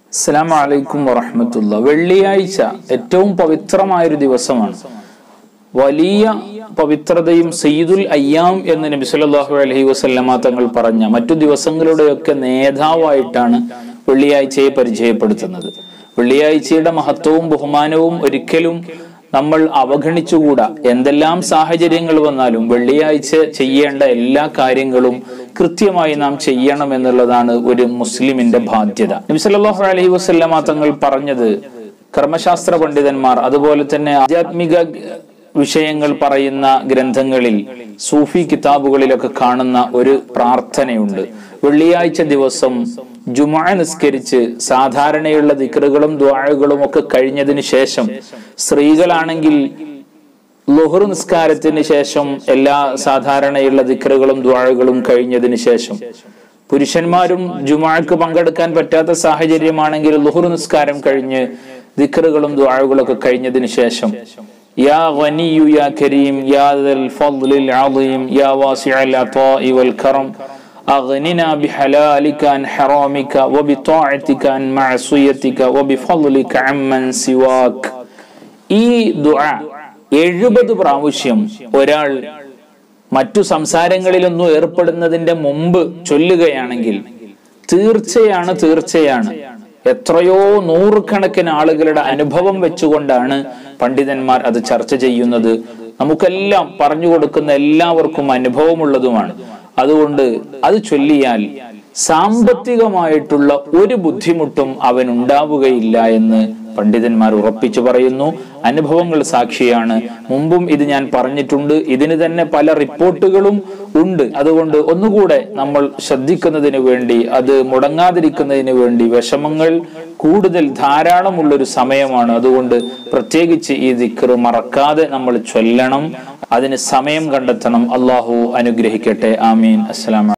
അസ്സലാമു അലൈക്കും വറഹമത്തുള്ള വെള്ളിയാഴ്ച ഏറ്റവും പവിത്രമായൊരു ദിവസമാണ് വലിയ പവിത്രതയും സയ്യിദുൽ അയ്യാം എന്ന് നബി സല്ലല്ലാഹു അലൈഹി വസല്ലമ തങ്ങൾ പറഞ്ഞ മറ്റു ദിവസങ്ങളുടെയൊക്കെ നേതാവായിട്ടാണ് വെള്ളിയാഴ്ചയെ പരിചയപ്പെടുത്തുന്നത് വെള്ളിയാഴ്ചയുടെ മഹത്വവും ബഹുമാനവും ഒരിക്കലും നമ്മൾ അവഗണിച്ചുകൂടാ എന്തെല്ലാം സാഹചര്യങ്ങൾ വന്നാലും വെള്ളിയാഴ്ച ചെയ്യേണ്ട എല്ലാ കാര്യങ്ങളും കൃത്യമായി നാം ചെയ്യണം എന്നുള്ളതാണ് ഒരു മുസ്ലിമിന്റെ ബാധ്യത നബി സല്ലല്ലാഹു അലൈഹി വസല്ലമ തങ്ങൾ പറഞ്ഞത് കർമ്മശാസ്ത്ര പണ്ഡിതന്മാർ അതുപോലെ തന്നെ ആധ്യാത്മിക വിഷയങ്ങൾ പറയുന്ന ഗ്രന്ഥങ്ങളിൽ സൂഫി കിതാബുകളിലൊക്കെ കാണുന്ന ഒരു പ്രാർത്ഥനയുണ്ട് വെള്ളിയാഴ്ച ദിവസം ജുമാ നിസ്കരിച്ച് സാധാരണയുള്ള ദിക്റുകളും ദ്വാഴകളും ഒക്കെ കഴിഞ്ഞതിന് ശേഷം സ്ത്രീകളാണെങ്കിൽ ലുഹർ നിസ്കാരത്തിന് ശേഷം എല്ലാ സാധാരണയുള്ള ദിക്റുകളും ദ്വാഴകളും കഴിഞ്ഞതിന് ശേഷം പുരുഷന്മാരും ജുമാക്ക് പങ്കെടുക്കാൻ പറ്റാത്ത സാഹചര്യമാണെങ്കിൽ ലുഹർ നിസ്കാരം കഴിഞ്ഞ് ദിക്റുകളും ദ്വാഴകളൊക്കെ കഴിഞ്ഞതിന് ശേഷം يا غني يا كريم يا ذا الفضل العظيم يا واسع العطاء والكرم أغننا بحلالك عن حرامك وبطاعتك عن معصيتك وبفضلك عمن سواك ഈ ദുആ എഴുപത് പ്രാവശ്യം ഒരാൾ മറ്റു സംസാരങ്ങളിലൊന്നും ഏർപ്പെടുന്നതിന്റെ മുമ്പ് ചൊല്ലുകയാണെങ്കിൽ തീർച്ചയാണ് തീർച്ചയാണ് എത്രയോ നൂറുകണക്കിന് ആളുകളുടെ അനുഭവം വെച്ചുകൊണ്ടാണ് പണ്ഡിതന്മാർ അത് ചർച്ച ചെയ്യുന്നത് നമുക്കെല്ലാം പറഞ്ഞു കൊടുക്കുന്ന എല്ലാവർക്കും അനുഭവമുള്ളതുമാണ് അതുകൊണ്ട് അത് ചൊല്ലിയാൽ സാമ്പത്തികമായിട്ടുള്ള ഒരു ബുദ്ധിമുട്ടും അവൻ ഉണ്ടാവുകയില്ല എന്ന് പണ്ഡിതന്മാർ ഉറപ്പിച്ചു പറയുന്നു അനുഭവങ്ങൾ സാക്ഷിയാണ് മുമ്പും ഇത് ഞാൻ പറഞ്ഞിട്ടുണ്ട് ഇതിന് തന്നെ പല റിപ്പോർട്ടുകളും ഉണ്ട് അതുകൊണ്ട് ഒന്നുകൂടെ നമ്മൾ ശ്രദ്ധിക്കുന്നതിന് വേണ്ടി അത് മുടങ്ങാതിരിക്കുന്നതിന് വേണ്ടി വിഷമങ്ങൾ കൂടുതൽ ധാരാളമുള്ളൊരു സമയമാണ് അതുകൊണ്ട് പ്രത്യേകിച്ച് ഈ ദിക്കറ് മറക്കാതെ നമ്മൾ ചൊല്ലണം അതിന് സമയം കണ്ടെത്തണം അള്ളാഹു അനുഗ്രഹിക്കട്ടെ ആമീൻ അസ്സലാം